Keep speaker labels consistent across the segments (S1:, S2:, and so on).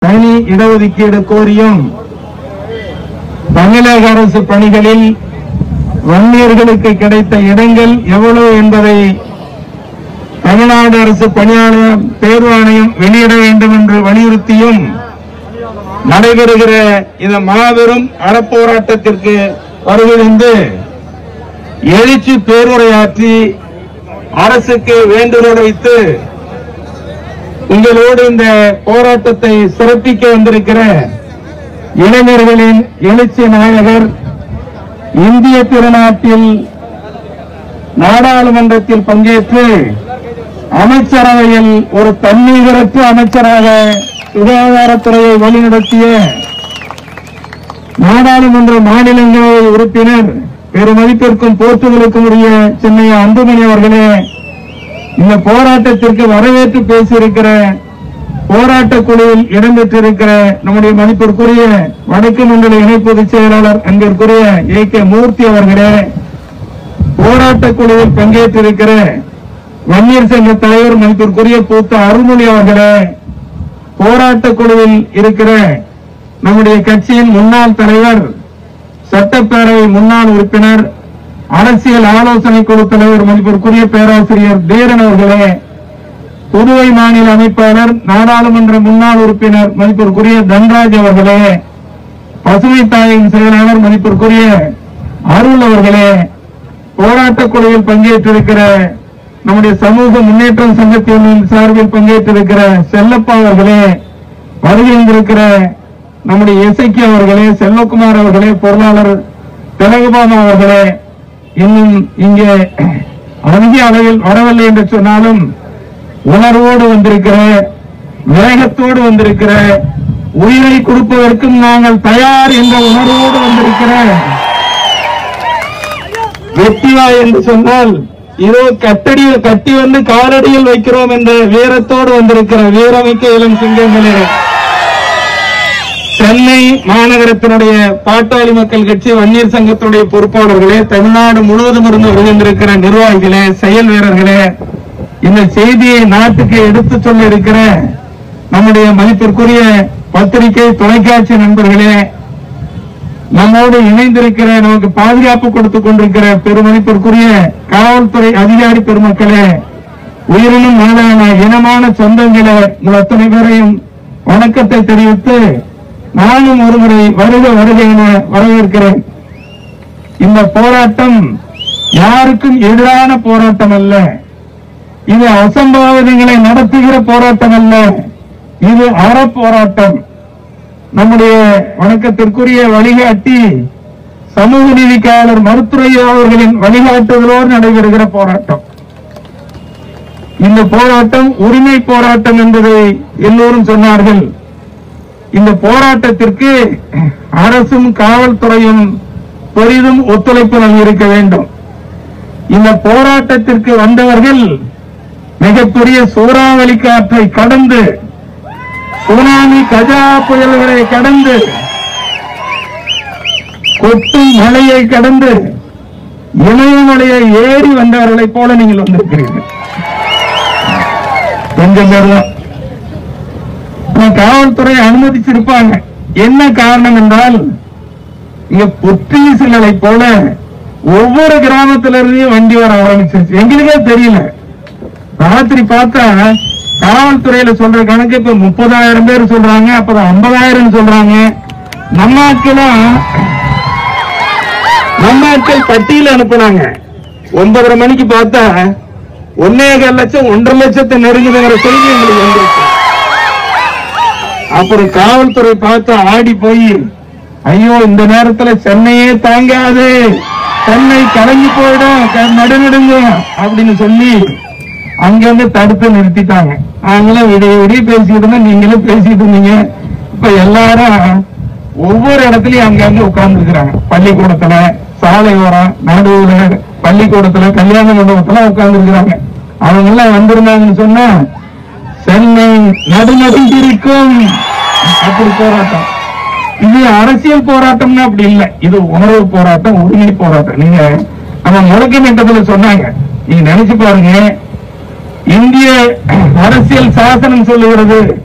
S1: தனி இடஒதுக்கீடு கோரியும் தமிழக அரசு பணிகளில் வன்னியர்களுக்கு கிடைத்த இடங்கள் எவ்வளவு என்பதை தமிழ்நாடு அரசு பணியாளர் தேர்வாணையம் வெளியிட வேண்டும் என்று வலியுறுத்தியும் நடைபெறுகிற இந்த மாபெரும் அறப்போராட்டத்திற்கு வருகிறது எழுச்சி பேருரையாற்றி அரசுக்கு வேண்டுகோள் வைத்து உங்களோடு இந்த போராட்டத்தை சிறப்பிக்க வந்திருக்கிற இளைஞர்களின் எழுச்சி நாயகர் இந்திய திருநாட்டில் நாடாளுமன்றத்தில் பங்கேற்று அமைச்சரவையில் ஒரு தன்னிகரற்ற அமைச்சராக சுகாதாரத்துறையை வழிநடத்திய நாடாளுமன்ற மாநிலங்களவை உறுப்பினர் பெருமதிப்பிற்கும் போற்றுதலுக்கும் உரிய சென்னை அன்புமணி அவர்களே இந்த போராட்டத்திற்கு வரவேற்று பேசியிருக்கிற போராட்ட குழுவில் இடம்பெற்றிருக்கிற நம்முடைய மதிப்பிற்குரிய வடக்கு மண்டல இணை பொதுச் செயலாளர் அங்கிற்குரிய ஏ கே மூர்த்தி அவர்களே போராட்ட குழுவில் பங்கேற்றிருக்கிற வன்னியர் சங்க தலைவர் மதிப்பிற்குரிய பூத்த அருள்மொழி அவர்களே போராட்ட குழுவில் இருக்கிற நம்முடைய கட்சியின் முன்னாள் தலைவர் சட்டப்பேரவை முன்னாள் உறுப்பினர் அரசியல் ஆலோசனை குழு தலைவர் மதிப்பிற்குரிய பேராசிரியர் தீரன் அவர்களே புதுவை மாநில அமைப்பாளர் நாடாளுமன்ற முன்னாள் உறுப்பினர் மதிப்பிற்குரிய தன்ராஜ் அவர்களே பசுமை தாயின் செயலாளர் மதிப்பிற்குரிய அருள் அவர்களே போராட்டக் குழுவில் பங்கேற்றிருக்கிற நம்முடைய சமூக முன்னேற்றம் சங்கத்தின் சார்பில் பங்கேற்றிருக்கிற செல்லப்பா அவர்களே வருகின்றிருக்கிற நம்முடைய இசைக்கு அவர்களே செல்வகுமார் அவர்களே பொருளாளர் திலகபாமா அவர்களே இன்னும் இங்கே அதிக அளவில் வரவில்லை என்று சொன்னாலும் உணர்வோடு வந்திருக்கிற வேகத்தோடு வந்திருக்கிற உயிரை கொடுப்பதற்கும் நாங்கள் தயார் என்ற உணர்வோடு வந்திருக்கிற வெற்றிவா என்று சொன்னால் இதோ கட்டடியில் கட்டி வந்து காலடியில் வைக்கிறோம் என்ற வீரத்தோடு வந்திருக்கிற வீரமிக்க இளம் சிங்கங்களே சென்னை மாநகரத்தினுடைய பாட்டாளி மக்கள் கட்சி வன்னியர் சங்கத்துடைய பொறுப்பாளர்களே தமிழ்நாடு முழுவதும் இருந்து வருகின்றிருக்கிற நிர்வாகிகளே செயல் வீரர்களே இந்த செய்தியை நாட்டுக்கு எடுத்துச் சொல்ல இருக்கிற நம்முடைய மதிப்பிற்குரிய பத்திரிகை தொலைக்காட்சி நண்பர்களே நம்மோடு இணைந்திருக்கிற நமக்கு பாதுகாப்பு கொடுத்துக் கொண்டிருக்கிற பெருமதிப்பிற்குரிய காவல்துறை அதிகாரி பெருமக்களே உயிரினும் மேலான இனமான சொந்தங்களே உங்கள் அத்தனை பேரையும் வணக்கத்தை தெரிவித்து நானும் ஒருமுறை வருக வருக என வரவேற்கிறேன் இந்த போராட்டம் யாருக்கும் எதிரான போராட்டம் அல்ல இது அசம்பாவிதங்களை நடத்துகிற போராட்டம் அல்ல இது அறப்போராட்டம் நம்முடைய வணக்கத்திற்குரிய வழிகாட்டி சமூக நீதிக்காளர் மருத்துவரையா அவர்களின் வழிகாட்டுதலோடு நடைபெறுகிற போராட்டம் இந்த போராட்டம் உரிமை போராட்டம் என்பதை எல்லோரும் சொன்னார்கள் இந்த போராட்டத்திற்கு அரசும் காவல்துறையும் பெரிதும் ஒத்துழைப்பு நல்கியிருக்க வேண்டும் இந்த போராட்டத்திற்கு வந்தவர்கள் மிகப்பெரிய சூறாவளி காற்றை கடந்து சுனாமி கஜா புயல்களை கடந்து கொட்டும் மலையை கடந்து இமயமலையை ஏறி வந்தவர்களைப் போல நீங்கள் வந்திருக்கிறீர்கள் கொஞ்சம் பேர் தான் ஆனா காவல்துறை அனுமதிச்சிருப்பாங்க என்ன காரணம் என்றால் இங்க புற்றிய சிலரை போல ஒவ்வொரு கிராமத்துல இருந்தே வண்டி வர ஆரம்பிச்சிருச்சு எங்களுக்கே தெரியல ராத்திரி பார்த்தா காவல்துறையில சொல்ற கணக்கு இப்ப முப்பதாயிரம் பேர் சொல்றாங்க அப்புறம் ஐம்பதாயிரம் சொல்றாங்க நம்ம ஆட்களும் நம்ம ஆட்கள் பட்டியல அனுப்புனாங்க ஒன்பதரை மணிக்கு பார்த்தா ஒன்னே கால் லட்சம் ஒன்றரை லட்சத்தை நெருங்குதுங்கிற செய்தி எங்களுக்கு வந்துருச்சு அப்புறம் காவல்துறை பார்த்து ஆடி போய் ஐயோ இந்த நேரத்துல சென்னையே தாங்காது சென்னை கலங்கி போயிடும் க- நடுநடுங்கும் அப்படின்னு சொல்லி அங்கிருந்து தடுத்து நிறுத்திட்டாங்க நாங்களும் விடிய விடிய பேசிட்டு இருந்தோம் நீங்களும் பேசிட்டு இருந்தீங்க இப்ப எல்லாரும் ஒவ்வொரு இடத்துலயும் அங்கங்க உட்கார்ந்து இருக்கிறாங்க பள்ளிக்கூடத்துல சாலை ஓரம் நடுவுல பள்ளிக்கூடத்துல கல்யாண மண்டபத்துல உட்கார்ந்து இருக்கிறாங்க அவங்க எல்லாம் வந்திருந்தாங்கன்னு சொன்னா சென்னை நடுநடுங்கிருக்கும் அப்படி போராட்டம் இது அரசியல் போராட்டம்னா அப்படி இல்லை இது உணர்வு போராட்டம் உரிமை போராட்டம் நீங்க நம்ம முழக்க மன்றத்துல சொன்னாங்க நீங்க நினைச்சு பாருங்க இந்திய அரசியல் சாசனம் சொல்லுகிறது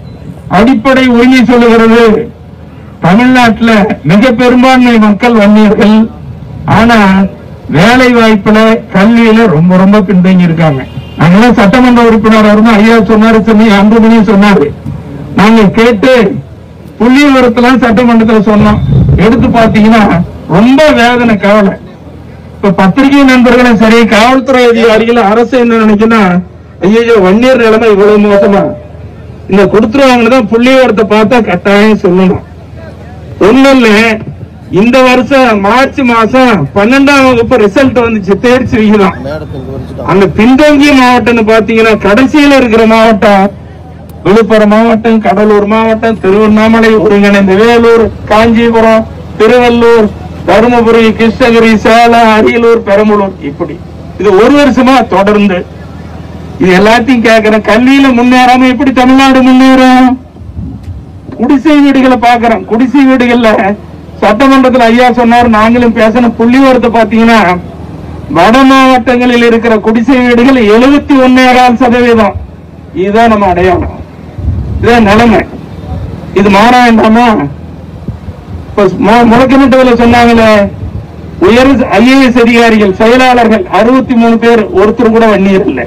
S1: அடிப்படை உரிமை சொல்லுகிறது தமிழ்நாட்டுல மிக பெரும்பான்மை மக்கள் வன்னியர்கள் ஆனா வேலை வாய்ப்புல கல்வியில ரொம்ப ரொம்ப பின்தங்கி இருக்காங்க நாங்களாம் சட்டமன்ற உறுப்பினராக இருந்தோம் ஐயா சொன்னாரு சொன்னி அன்புமணியும் சொன்னாரு நாங்க கேட்டு புள்ளி விவரத்தெல்லாம் சட்டமன்றத்துல சொன்னோம் எடுத்து பாத்தீங்கன்னா ரொம்ப வேதனை கவலை இப்ப பத்திரிகை நண்பர்களும் சரி காவல்துறை அதிகாரிகள் அரசு என்ன நினைக்குன்னா ஐயோ வன்னியர் நிலைமை இவ்வளவு மோசமா இந்த கொடுத்துருவாங்கன்னு தான் புள்ளி விவரத்தை பார்த்தா கட்டாயம் சொல்லணும் ஒண்ணும் இல்ல இந்த வருஷம் மார்ச் மாசம் பன்னெண்டாம் வகுப்பு ரிசல்ட் வந்துச்சு தேர்ச்சி விகிதம் அந்த பின்தங்கிய மாவட்டம்னு பாத்தீங்கன்னா கடைசியில இருக்கிற மாவட்டம் விழுப்புரம் மாவட்டம் கடலூர் மாவட்டம் திருவண்ணாமலை ஒருங்கிணைந்த வேலூர் காஞ்சிபுரம் திருவள்ளூர் தருமபுரி கிருஷ்ணகிரி சேலம் அரியலூர் பெரம்பலூர் இப்படி இது ஒரு வருஷமா தொடர்ந்து இது எல்லாத்தையும் கேட்கிறேன் கல்வியில முன்னேறாம எப்படி தமிழ்நாடு முன்னேறும் குடிசை வீடுகளை பாக்குறோம் குடிசை வீடுகள்ல சட்டமன்றத்துல ஐயா சொன்னார் நாங்களும் பேசின புள்ளிவரத்தை பாத்தீங்கன்னா வட மாவட்டங்களில் இருக்கிற குடிசை வீடுகள் எழுபத்தி ஒன்னேகால் சதவீதம் இதுதான் நம்ம அடையாளம் இதுதான் நிலைமை இது மாற வேண்டாமா இப்ப மு- முழக்கமிட்டதுல சொன்னாங்களே உயர் ஐஏஎஸ் அதிகாரிகள் செயலாளர்கள் அறுபத்தி மூணு பேர் ஒருத்தர் கூட வன்னியர் இல்லை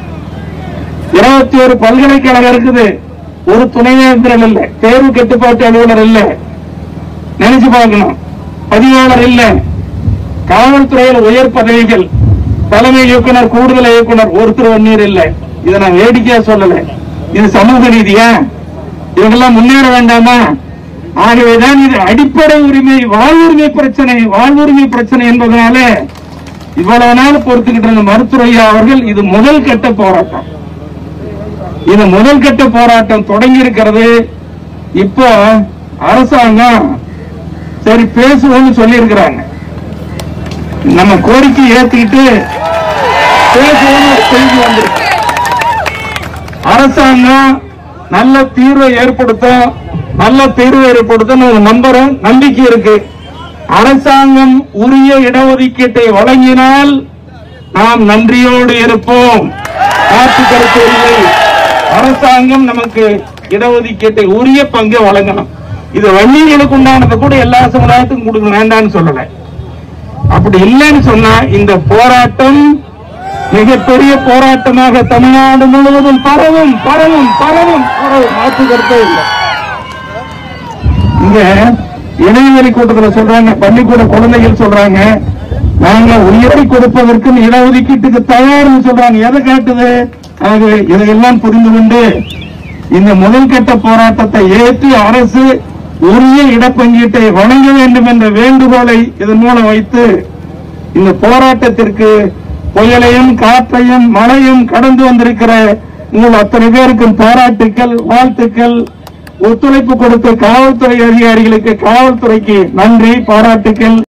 S1: இருபத்தி ஒரு பல்கலைக்கழகம் இருக்குது ஒரு துணைவேந்தர் இல்ல தேர்வு கட்டுப்பாட்டு அலுவலர் இல்ல நினைச்சு பார்க்கணும் பதிவாளர் இல்ல காவல்துறையில் உயர் பதவிகள் தலைமை இயக்குனர் கூடுதல் இயக்குனர் ஒருத்தர் வன்னியர் இல்ல இதை நான் வேடிக்கையா சொல்லல இது சமூக நீதியா இவங்கெல்லாம் முன்னேற வேண்டாமா ஆகவேதான் இது அடிப்படை உரிமை வாழ்வுரிமை பிரச்சனை வாழ்வுரிமை பிரச்சனை என்பதனால இவ்வளவு நாள் பொறுத்துக்கிட்டு இருந்த மருத்துவ ஐயா அவர்கள் இது முதல் கட்ட போராட்டம் இது முதல் கட்ட போராட்டம் தொடங்கி இருக்கிறது இப்போ அரசாங்கம் சரி பேசுவோம்னு சொல்லி இருக்கிறாங்க நம்ம கோரிக்கை ஏத்துக்கிட்டு பேசுவோம்னு ஒரு செய்தி வந்திருக்கு அரசாங்கம் நல்ல தீர்வை ஏற்படுத்தும் நல்ல தீர்வை ஏற்படுத்தும் ஒரு நம்புறோம் நம்பிக்கை இருக்கு அரசாங்கம் உரிய இடஒதுக்கீட்டை வழங்கினால் நாம் நன்றியோடு இருப்போம் மாற்று கருத்து இல்லை அரசாங்கம் நமக்கு இடஒதுக்கீட்டை உரிய பங்கை வழங்கணும் இது வன்னியர்களுக்கு உண்டானதை கூட எல்லா சமுதாயத்துக்கும் கொடுக்க வேண்டாம்னு சொல்லல அப்படி இல்லைன்னு சொன்னா இந்த போராட்டம் மிகப்பெரிய போராட்டமாக தமிழ்நாடு முழுவதும் பரவும் பரவும் பரவும் பரவும் மாற்று கருத்தே இல்லை இங்க இடைவெளி கூட்டத்துல சொல்றாங்க பள்ளிக்கூட குழந்தைகள் சொல்றாங்க நாங்க உயிரை கொடுப்பதற்கு இடஒதுக்கீட்டுக்கு தயார்னு சொல்றாங்க எதை காட்டுது ஆக இதையெல்லாம் புரிந்து கொண்டு இந்த முதல் கட்ட போராட்டத்தை ஏற்று அரசு உரிய இடப்பங்கீட்டை வழங்க வேண்டும் என்ற வேண்டுகோளை இதன் மூலம் வைத்து இந்த போராட்டத்திற்கு புயலையும் காற்றையும் மழையும் கடந்து வந்திருக்கிற உங்கள் அத்தனை பேருக்கும் பாராட்டுக்கள் வாழ்த்துக்கள் ஒத்துழைப்பு கொடுத்த காவல்துறை அதிகாரிகளுக்கு காவல்துறைக்கு நன்றி பாராட்டுக்கள்